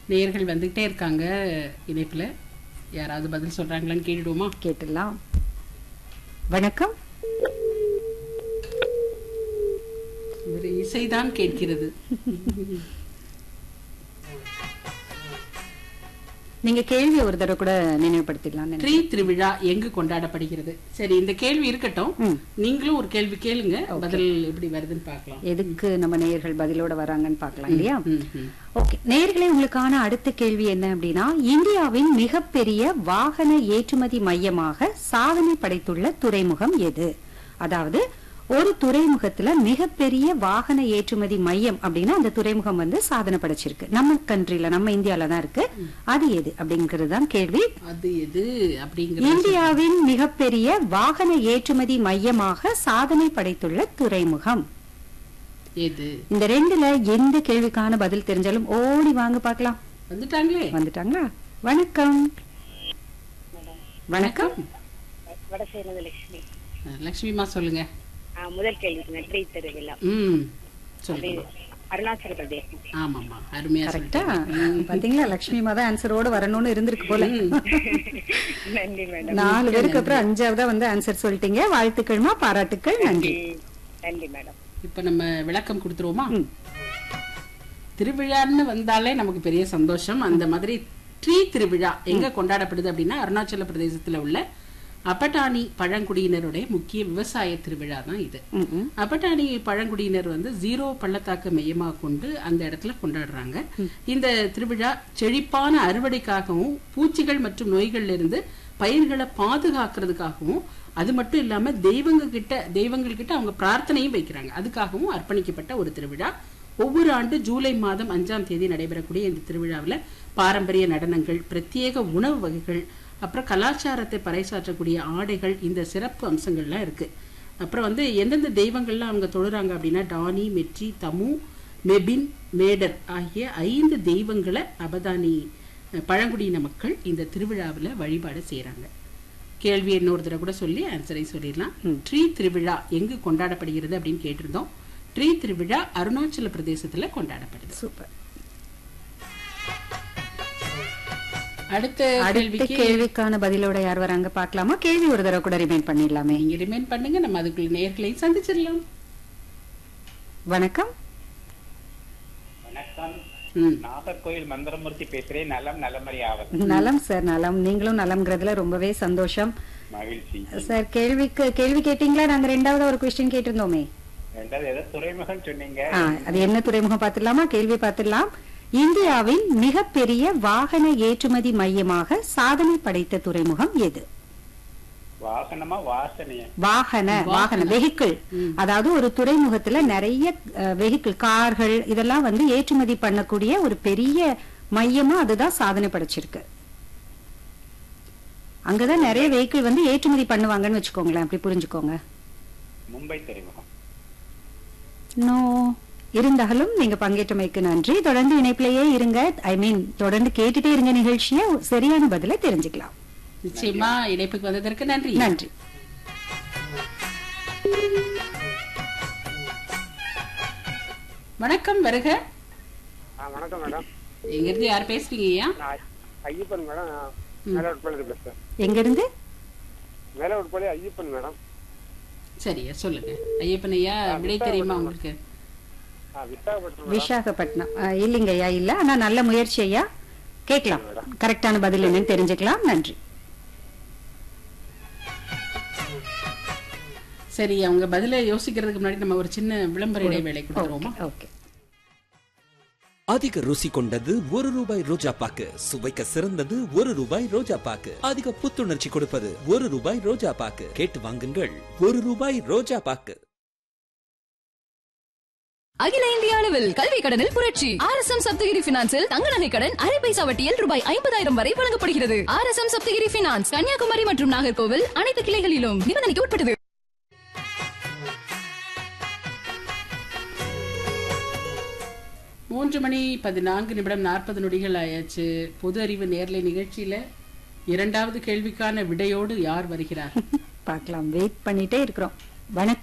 நேயர்கள் வந்துகிட்டே இருக்காங்க இணைப்புல யாராவது பதில் சொல்றாங்களான்னு கேட்டுடுவோமா கேட்டுடலாம் வணக்கம் ஒரு இசைதான் கேட்கிறது நீங்க கேள்வி ஒரு தடவை கூட நினைவுபடுத்திடலாம் ட்ரீ திருவிழா எங்கு கொண்டாடப்படுகிறது சரி இந்த கேள்வி இருக்கட்டும் ம். நீங்களும் ஒரு கேள்வி கேளுங்க பதில் எப்படி வருதுன்னு பார்க்கலாம் எதுக்கு நம்ம நேயர்கள் பதிலோட வராங்கன்னு பார்க்கலாம் இல்லையா ம், ம். ஓகே நேயர்களே உங்களுக்கான அடுத்த கேள்வி என்ன அப்படின்னா இந்தியாவின் மிகப்பெரிய வாகன ஏற்றுமதி மையமாக சாதனை படைத்துள்ள துறைமுகம் எது அதாவது ஒரு துறைமுகத்துல மிகப்பெரிய வாகன ஏற்றுமதி மையம் அப்படின்னா அந்த துறைமுகம் வந்து சாதனை படைச்சிருக்கு நம்ம கண்ட்ரில நம்ம இந்தியால தான் இருக்கு அது எது அப்படிங்கிறது தான் கேள்வி அது எது அப்படிங்கிற இந்தியாவின் மிகப்பெரிய வாகன ஏற்றுமதி மையமாக சாதனை படைத்துள்ள துறைமுகம் எது இந்த ரெண்டுல எந்த கேள்விக்கான பதில் தெரிஞ்சாலும் ஓடி வாங்க பார்க்கலாம் வந்துட்டாங்களே வந்துட்டாங்களா வணக்கம் வணக்கம் வடசேனது லட்சுமி லட்சுமிமா சொல்லுங்க ஆ, முதல் கேள்விக்கு நன்றி திருவிழா ம் சொல்லுங்க அருணாச்சல பிரதேசம் ஆமாம்மா அருமையா கரெக்டா சொல்லிட்டீங்க பாத்தீங்களா லட்சுமி மாதா ஆன்சரோட வரணும்னு இருந்திருக்கு போல நன்றி மேடம் நாலு பேருக்கு அப்புறம் அஞ்சாவதா வந்து ஆன்சர் சொல்லிட்டீங்க வாழ்த்துக்கள்மா பாராட்டுக்கள் நன்றி நன்றி மேடம் இப்ப நம்ம விளக்கம் கொடுத்துருவோமா ம். திருவிழான்னு வந்தாலே நமக்கு பெரிய சந்தோஷம் அந்த மாதிரி ட்ரீ திருவிழா எங்க கொண்டாடப்படுது அப்படின்னா அருணாச்சல பிரதேசத்துல உள்ள அப்பட்டாணி பழங்குடியினருடைய முக்கிய விவசாய திருவிழா தான் இது ம், ம். அப்பட்டாணி பழங்குடியினர் வந்து ஜீரோ பள்ளத்தாக்கு மையமாக கொண்டு அந்த இடத்துல கொண்டாடுறாங்க இந்த திருவிழா செழிப்பான அறுவடைக்காகவும் பூச்சிகள் மற்றும் நோய்கள்ல இருந்து பயிர்களை பாதுகாக்கிறதுக்காகவும் அது மட்டும் இல்லாம தெய்வங்க கிட்ட தெய்வங்கள் கிட்ட அவங்க பிரார்த்தனையும் வைக்கிறாங்க அதுக்காகவும் அர்ப்பணிக்கப்பட்ட ஒரு திருவிழா ஒவ்வொரு ஆண்டு ஜூலை மாதம் அஞ்சாம் தேதி நடைபெறக்கூடிய இந்த திருவிழாவில் பாரம்பரிய நடனங்கள் பிரத்யேக உணவு வகைகள் அப்புறம் கலாச்சாரத்தை பறைசாற்றக்கூடிய ஆடைகள் இந்த சிறப்பு அம்சங்கள்லாம் இருக்கு அப்புறம் வந்து எந்தெந்த தெய்வங்கள்லாம் அவங்க தொழுறாங்க அப்படின்னா டானி மெட்ரி தமு மெபின் மேடர் ஆகிய ஐந்து தெய்வங்களை அபதானி அஹ், பழங்குடியின மக்கள் இந்த திருவிழாவில் வழிபாடு செய்றாங்க கேள்வி இன்னொரு தடவை கூட சொல்லி ஆன்சரை சொல்லிடலாம் ட்ரீ திருவிழா எங்கு கொண்டாடப்படுகிறது அப்படின்னு கேட்டிருந்தோம் ட்ரீ திருவிழா அருணாச்சல பிரதேசத்துல கொண்டாடப்படுது சூப்பர் அடுத்த அடுத்த கேள்விக்கு கேள்விக்கான பதிலோட யார் வராங்க பார்க்கலாமா கேள்வி ஒரு தடவை கூட ரிமைண்ட் பண்ணிடலாமே நீங்க ரிமைண்ட் பண்ணுங்க நம்ம அதுக்குள்ள நேர்களையும் சந்திச்சிடலாம் வணக்கம் வணக்கம் ம். நாகர்கோயில் மந்திரமூர்த்தி பேசுறேன் நலம் நலமறி ஆவது நலம் சார் நலம் நீங்களும் நலம்ங்கிறதுல ரொம்பவே சந்தோஷம் மகிழ்ச்சி சார் கேள்விக்கு கேள்வி கேட்டீங்களா நாங்க ரெண்டாவது ஒரு கொஸ்டின் கேட்டிருந்தோமே ரெண்டாவது ஏதோ துறைமுகம் சொன்னீங்க ஆ, அது என்ன துறைமுகம் பார்த்துடலாமா கேள்வி பார்த்துடலாம் இந்தியாவின் மிகப்பெரிய வாகன ஏற்றுமதி மையமாக சாதனை படைத்த துறைமுகம் எது வாகனமா வாசனையா வாகன வாகன வெஹிக்கிள் அதாவது ஒரு துறைமுகத்துல நிறைய வெஹிக்கிள் கார்கள் இதெல்லாம் வந்து ஏற்றுமதி பண்ணக்கூடிய ஒரு பெரிய மையமா அதுதான் சாதனை படைச்சிருக்கு அங்கதான் நிறைய வெஹிக்கிள் வந்து ஏற்றுமதி பண்ணுவாங்கன்னு வச்சுக்கோங்களேன் அப்படி புரிஞ்சுக்கோங்க மும்பை துறைமுகம் நோ இருந்தாலும் நீங்க பங்கேற்றமைக்கு நன்றி தொடர்ந்து இணைப்பிலேயே இருங்க ஐ மீன் தொடர்ந்து கேட்டுட்டே இருங்க நிகழ்ச்சியை சரியான பதிலை தெரிஞ்சுக்கலாம் நிச்சயமா இணைப்புக்கு வந்ததற்கு நன்றி நன்றி வணக்கம் வருக ஆ வணக்கம் மேடம் எங்க இருந்து யார் பேசுறீங்கய்யா நான் ஐயப்பன் மேடம் மேல உட்பாளையம் பேசுறேன் எங்க இருந்து மேல உட்பாளையம் ஐயப்பன் மேடம் சரியா சொல்லுங்க ஐயப்பன் ஐயா விடை தெரியுமா உங்களுக்கு ஆ விசாகப்பட்டினம் மேடம் விசாகப்பட்டினம் அஹ், இல்லைங்க ஐயா இல்ல ஆனா நல்ல முயற்சி ஐயா கேட்கலாம் கரெக்டான பதில் என்னன்னு தெரிஞ்சுக்கலாம் நன்றி சரி அவங்க பதில யோசிக்கிறதுக்கு முன்னாடி நம்ம ஒரு சின்ன விளம்பர இடைவேளை கொடுத்துருவோமா ஓகே அதிக ருசி கொண்டது ஒரு ரூபாய் ரோஜா பாக்கு சுவைக்க சிறந்தது ஒரு ரூபாய் ரோஜா பாக்கு அதிக புத்துணர்ச்சி கொடுப்பது ஒரு ரூபாய் ரோஜா பாக்கு கேட்டு வாங்குங்கள் ஒரு ரூபாய் ரோஜா பாக்கு அகில இந்திய அளவில் கல்வி கடனில் புரட்சி ஆர் எஸ் எம் சப்தகிரி பினான்சில் தங்க நகை கடன் அரை பைசா வட்டியில் ரூபாய் ஐம்பதாயிரம் வரை வழங்கப்படுகிறது R S M Saptagiri finance Kanyakumari மற்றும் நாகர்கோவில் அனைத்து கிளைகளிலும் நிபந்தனைக்கு உட்பட்டது மூன்று மணி பதினான்கு நிமிடம் நாற்பது நொடிகள் ஆயாச்சு பொது அறிவு நேர்லை நிகழ்ச்சியில இரண்டாவது கேள்விக்கான விடையோடு யார் வருகிறார் பார்க்கலாம் வெயிட் பண்ணிட்டே இருக்கிறோம் வணக்கம்